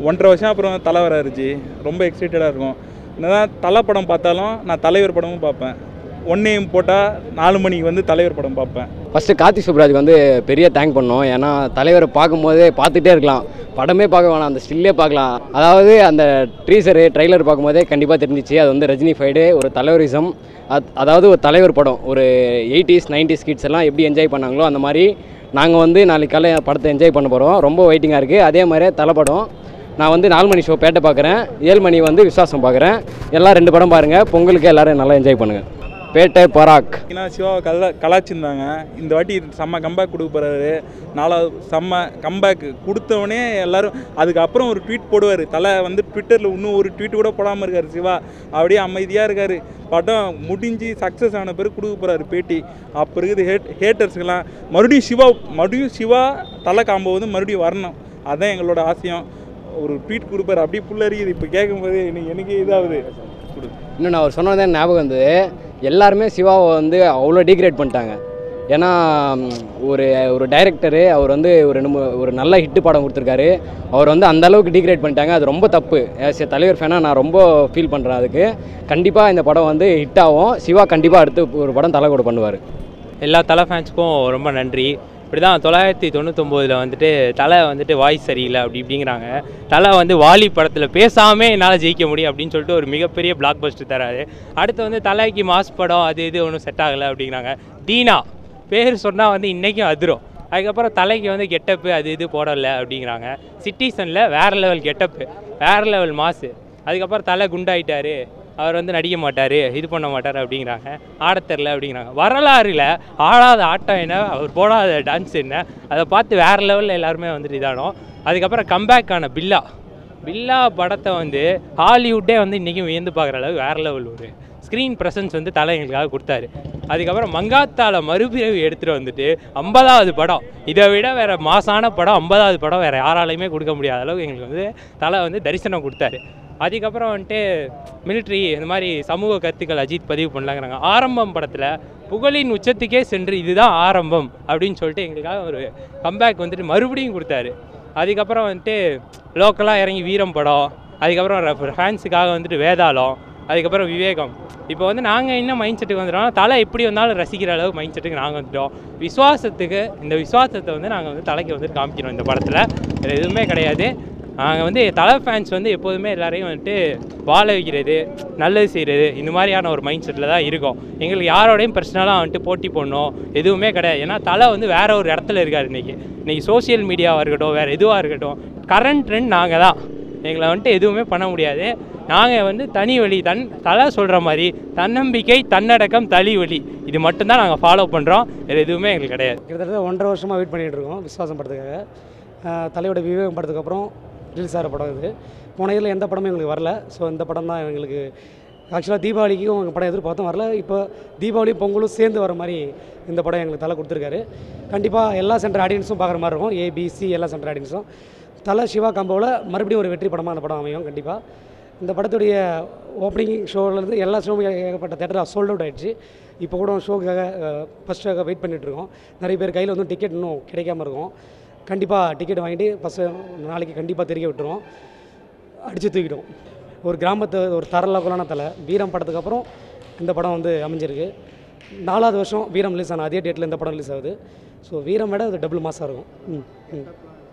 ஒன்றரை வருஷம் அப்புறம் தலை வராரு ஜி ரொம்ப எக்ஸைட்டடாக இருக்கும் என்னதான் தலை படம் பார்த்தாலும் நான் தலைவர் படமும் பார்ப்பேன் ஒன்றையும் போட்டால் நாலு மணிக்கு வந்து தலைவர் படம் பார்ப்பேன் ஃபஸ்ட்டு கார்த்தி சுப்ராஜுக்கு வந்து பெரிய தேங்க் பண்ணோம் ஏன்னா தலைவரை பார்க்கும்போதே பார்த்துட்டே இருக்கலாம் படமே பார்க்க வேணாம் அந்த ஸ்டில்லே பார்க்கலாம் அதாவது அந்த ட்ரீசரு ட்ரைலர் பார்க்கும்போதே கண்டிப்பாக தெரிஞ்சிச்சு அது வந்து ரஜினி ஃபைடு ஒரு தலைவரிசம் அத் அதாவது ஒரு தலைவர் படம் ஒரு எயிட்டிஸ் நைன்டிஸ் கிட்ஸ் எல்லாம் எப்படி என்ஜாய் பண்ணாங்களோ அந்த மாதிரி நாங்கள் வந்து நாளைக்கு காலை படத்தை என்ஜாய் பண்ண போகிறோம் ரொம்ப வெயிட்டிங்காக இருக்குது அதே மாதிரி தலை படம் நான் வந்து நாலு மணி ஷோ பேட்டை பார்க்குறேன் ஏழு மணி வந்து விசுவாசம் பார்க்குறேன் எல்லாம் ரெண்டு படம் பாருங்கள் பொங்கலுக்கு எல்லோரும் நல்லா என்ஜாய் பண்ணுங்கள் பேட்டை பராக் ஏன்னா சிவாவை கலா கலாச்சிருந்தாங்க இந்த வாட்டி செம்ம கம்பேக் கொடுக்க போகிறாரு நாலாவது செம்ம கம்பேக் கொடுத்தவொடனே எல்லாரும் அதுக்கப்புறம் ஒரு ட்வீட் போடுவார் தலை வந்து ட்விட்டரில் இன்னும் ஒரு ட்வீட் கூட போடாமல் இருக்கார் சிவா அப்படியே அமைதியாக இருக்கார் படம் முடிஞ்சு சக்ஸஸ் ஆன பிறகு கொடுக்க போகிறாரு பேட்டி அப்போ இருக்குது ஹேட் ஹேட்டர்ஸுக்கெல்லாம் மறுபடியும் சிவா மறுபடியும் சிவா தலை காம்போ வந்து மறுபடியும் வரணும் அதான் எங்களோட ஆசையம் ஒரு ட்வீட் கொடுப்பாரு அப்படியே புல்லறியுது இப்போ கேட்கும்போது எனக்கு எனக்கு இதாகுது கொடு இன்னும் நான் அவர் சொன்னதே ஞாபகம் வந்தது எல்லாருமே சிவாவை வந்து அவ்வளோ டீக்ரேட் பண்ணிட்டாங்க ஏன்னா ம், ஒரு ஒரு டைரக்டரு அவர் வந்து ஒரு ரெண்டு மூ- ஒரு நல்ல ஹிட்டு படம் கொடுத்துருக்காரு அவர் வந்து அந்த அளவுக்கு டீக்ரேட் பண்ணிட்டாங்க அது ரொம்ப தப்பு ஆஸ் ஏ தலைவர் ஃபேனாக நான் ரொம்ப ஃபீல் பண்ணுறேன் அதுக்கு கண்டிப்பாக இந்த படம் வந்து ஹிட் ஆகும் சிவா கண்டிப்பாக அடுத்து ஒரு படம் தலை கூட பண்ணுவார் எல்லா தலை ஃபேன்ஸ்க்கும் ரொம்ப நன்றி இப்படி தான் தொள்ளாயிரத்தி தொண்ணூத்தொம்போதில் வந்துட்டு தலை வந்துட்டு வாய்ஸ் சரியில்லை அப்படி இப்படிங்கிறாங்க தலை வந்து வாலி படத்தில் பேசாமே என்னால் ஜெயிக்க முடியும் அப்படின்னு சொல்லிட்டு ஒரு மிகப்பெரிய பிளாக் பஸ்டர் தராரு அடுத்து வந்து தலைக்கு மாஸ் படம் அது இது ஒன்றும் செட் ஆகலை அப்படிங்கிறாங்க தீனா பேர் சொன்னால் வந்து இன்றைக்கும் அதிரும் அதுக்கப்புறம் தலைக்கு வந்து கெட்டப்பு அது இது போடலை அப்படிங்கிறாங்க சிட்டிசனில் வேறு லெவல் கெட்டப்பு வேறு லெவல் மாசு அதுக்கப்புறம் தலை குண்டாயிட்டாரு அவர் வந்து நடிக்க மாட்டார் இது பண்ண மாட்டார் அப்படிங்கிறாங்க ஆடத் தெரில அப்படிங்கிறாங்க வரலாறுல ஆடாத ஆட்டம் என்ன அவர் போடாத டான்ஸ் என்ன அதை பார்த்து வேறு லெவலில் எல்லாருமே வந்துட்டு இதானோம் அதுக்கப்புறம் கம்பேக் ஆன பில்லா பில்லா படத்தை வந்து ஹாலிவுட்டே வந்து இன்றைக்கும் வியந்து பார்க்குற அளவு வேறு லெவல் ஒரு ஸ்க்ரீன் ப்ரெசன்ஸ் வந்து தலை எங்களுக்காக கொடுத்தாரு அதுக்கப்புறம் மங்காத்தால மறுபிறவி எடுத்துகிட்டு வந்துட்டு ஐம்பதாவது படம் இதை விட வேறு மாசான படம் ஐம்பதாவது படம் வேறு யாராலையுமே கொடுக்க முடியாத அளவுக்கு எங்களுக்கு வந்து தலை வந்து தரிசனம் கொடுத்தாரு அதுக்கப்புறம் வந்துட்டு மிலிட்ரி இந்த மாதிரி சமூக கருத்துக்கள் அஜித் பதிவு பண்ணலாங்கிறாங்க ஆரம்பம் படத்தில் புகழின் உச்சத்துக்கே சென்று இதுதான் ஆரம்பம் அப்படின்னு சொல்லிட்டு எங்களுக்காக ஒரு கம்பேக் வந்துட்டு மறுபடியும் கொடுத்தாரு அதுக்கப்புறம் வந்துட்டு லோக்கலாக இறங்கி வீரம் படம் அதுக்கப்புறம் ஃபேன்ஸுக்காக வந்துட்டு வேதாளம் அதுக்கப்புறம் விவேகம் இப்போ வந்து நாங்கள் என்ன மைண்ட் செட்டுக்கு வந்துட்டோம் தலை எப்படி வந்தாலும் ரசிக்கிற அளவு மைண்ட் செட்டுக்கு நாங்கள் வந்துட்டோம் விசுவாசத்துக்கு இந்த விசுவாசத்தை வந்து நாங்கள் வந்து தலைக்கு வந்துட்டு காமிக்கிறோம் இந்த படத்தில் வேறு எதுவுமே கிடையாது நாங்கள் வந்து தலை ஃபேன்ஸ் வந்து எப்போதுமே எல்லாரையும் வந்துட்டு வாழ வைக்கிறது நல்லது செய்கிறது இந்த மாதிரியான ஒரு மைண்ட் செட்டில் தான் இருக்கோம் எங்களுக்கு யாரோடையும் பர்சனலாக வந்துட்டு போட்டி போடணும் எதுவுமே கிடையாது ஏன்னா தலை வந்து வேற ஒரு இடத்துல இருக்கார் இன்றைக்கி இன்றைக்கி சோஷியல் மீடியாவாக இருக்கட்டும் வேறு எதுவாக இருக்கட்டும் கரண்ட் ட்ரெண்ட் நாங்கள் தான் எங்களை வந்துட்டு எதுவுமே பண்ண முடியாது நாங்கள் வந்து தனி வழி தன் தலை சொல்கிற மாதிரி தன்னம்பிக்கை தன்னடக்கம் தனி வழி இது மட்டும்தான் நாங்கள் ஃபாலோ பண்ணுறோம் வேறு எதுவுமே எங்களுக்கு கிடையாது கிட்டத்தட்ட ஒன்றரை வருஷமாக வெயிட் பண்ணிகிட்டு இருக்கோம் விஸ்வாசம் படத்துக்காக ஆஹ் தலையோட விவேகம் படத்துக்கு அப்புறம் ரிலீஸ் ஆகிற படம் இது போன இயரில் எந்த படமும் எங்களுக்கு வரல ஸோ இந்த படம் தான் எங்களுக்கு ஆக்சுவலாக தீபாவளிக்கும் எங்கள் படம் எதிர்பார்த்தும் வரல இப்போ தீபாவளியும் பொங்கலும் சேர்ந்து வர மாதிரி இந்த படம் எங்களுக்கு தலை கொடுத்துருக்காரு கண்டிப்பாக எல்லா சென்டர் ஆடியன்ஸும் பார்க்குற மாதிரி இருக்கும் ஏபிசி எல்லா சென்டர் ஆடியன்ஸும் தலை சிவா காம்போவில் மறுபடியும் ஒரு வெற்றி படமாக அந்த படம் அமையும் கண்டிப்பாக இந்த படத்துடைய ஓப்பனிங் ஷோவிலேருந்து எல்லா ஷோவும் ஏகப்பட்ட தேட்டரில் சோல்ட் அவுட் ஆயிடுச்சு இப்போ கூட ஷோக்காக ஃபஸ்ட்டாக வெயிட் பண்ணிட்டு இருக்கோம் நிறைய பேர் கையில் வந்து டிக்கெட் இன்னும் கிடைக்காம இருக்கும் கண்டிப்பாக டிக்கெட் வாங்கிட்டு ஃபஸ்ட்டு நாளைக்கு கண்டிப்பாக தெரிய விட்டுருவோம் அடித்து தூக்கிடும் ஒரு கிராமத்து ஒரு தரலகுலான தலை வீரம் படத்துக்கு அப்புறம் இந்த படம் வந்து அமைஞ்சிருக்கு நாலாவது வருஷம் வீரம் ரிலீஸ் ஆன அதே டேட்டில் இந்த படம் ரிலீஸ் ஆகுது ஸோ வீரம் விட அது டபுள் மாதம் இருக்கும் ம் ம்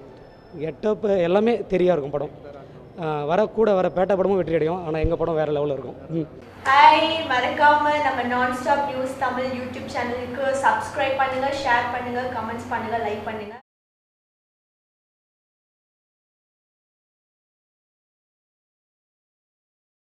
கெட்டப் எல்லாமே தெரியா இருக்கும் படம் ஆஹ் வர கூட வர பேட்டை படமும் வெற்றி அடையும் ஆனால் எங்கள் படம் வேறு லெவலில் இருக்கும் ம் ஹாய் மறக்காம நம்ம non stop news Tamil YouTube சேனலுக்கு சப்ஸ்கிரைப் பண்ணுங்க ஷேர் பண்ணுங்க கமெண்ட்ஸ் பண்ணுங்க லைக் பண்ணுங்க